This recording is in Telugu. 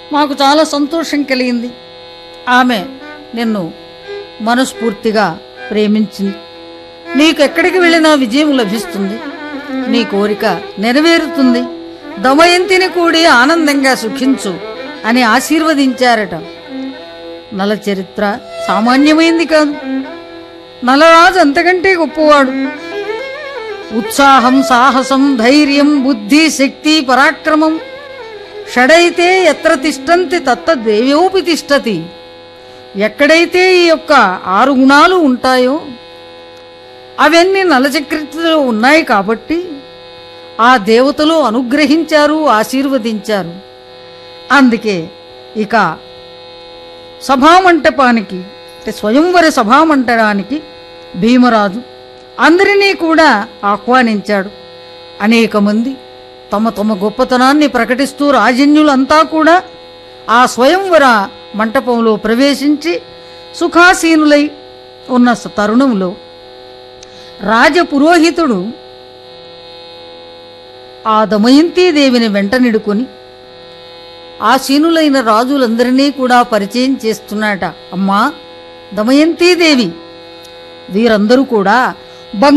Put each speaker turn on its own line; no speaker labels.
మాకు చాలా సంతోషం కలిగింది ఆమె నిన్ను మనస్ఫూర్తిగా ప్రేమించింది నీకు ఎక్కడికి వెళ్ళినా విజయం లభిస్తుంది నీ కోరిక నెరవేరుతుంది దమయంతిని కూడి ఆనందంగా సుఖించు అని ఆశీర్వదించారట నల చరిత్ర సామాన్యమైంది కాదు నలరాజు అంతకంటే గొప్పవాడు ఉత్సాహం సాహసం ధైర్యం బుద్ధి శక్తి పరాక్రమం షడైతే ఎత్ర తిష్టంతి తత్త దేవోపి తిష్టతి ఎక్కడైతే ఈ యొక్క ఆరు గుణాలు ఉంటాయో అవన్నీ నలచక్రలో ఉన్నాయి కాబట్టి ఆ దేవతలు అనుగ్రహించారు ఆశీర్వదించారు అందుకే ఇక సభామంటపానికి అంటే స్వయంవర సభామంటపానికి భీమరాజు అందరినీ కూడా ఆహ్వానించాడు అనేక మంది తమ తమ గొప్పతనాన్ని ప్రకటిస్తూ రాజన్యులంతా కూడా ఆ స్వయంవర మంటపంలో ప్రవేశించి సుఖాసీనులై ఉన్న స- తరుణంలో రాజపురోహితుడు ఆ దమయంతీదేవిని వెంటనిడుకొని ఆసీనులైన రాజులందరినీ కూడా పరిచయం చేస్తున్నాట అమ్మా దమయంతీదేవి వీరందరూ కూడా